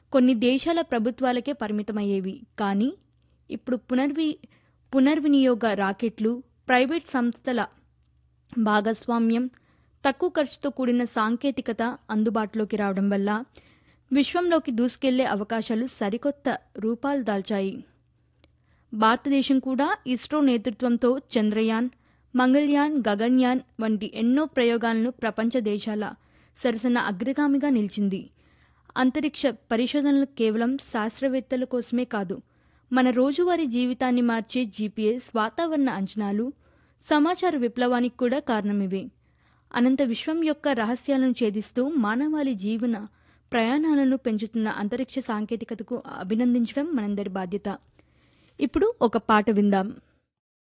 కొన్ని దేశాల ప్రభుత్వాలకే పరిమితమయ్యేవి కానీ ఇప్పుడు పునర్వి పునర్వినియోగ రాకెట్లు ప్రైవేట్ సంస్థల భాగస్వామ్యం తక్కువ ఖర్చుతో కూడిన సాంకేతికత అందుబాటులోకి రావడం వల్ల విశ్వంలోకి దూసుకెళ్లే అవకాశాలు సరికొత్త రూపాలు దాల్చాయి భారతదేశం కూడా ఇస్రో నేతృత్వంతో చంద్రయాన్ మంగళ్యాన్ గగన్యాన్ వంటి ఎన్నో ప్రయోగాలను ప్రపంచ దేశాల సరసన అగ్రగామిగా నిలిచింది అంతరిక్ష పరిశోధనలు కేవలం శాస్త్రవేత్తల కోసమే కాదు మన రోజువారీ జీవితాన్ని మార్చే జీపీఎస్ వాతావరణ అంచనాలు సమాచార విప్లవానికి కూడా కారణమివే అనంత విశ్వం యొక్క రహస్యాలను ఛేదిస్తూ మానవాళి జీవన ప్రయాణాలను పెంచుతున్న అంతరిక్ష సాంకేతికతకు అభినందించడం మనందరి బాధ్యత ఇప్పుడు ఒక పాట విందాం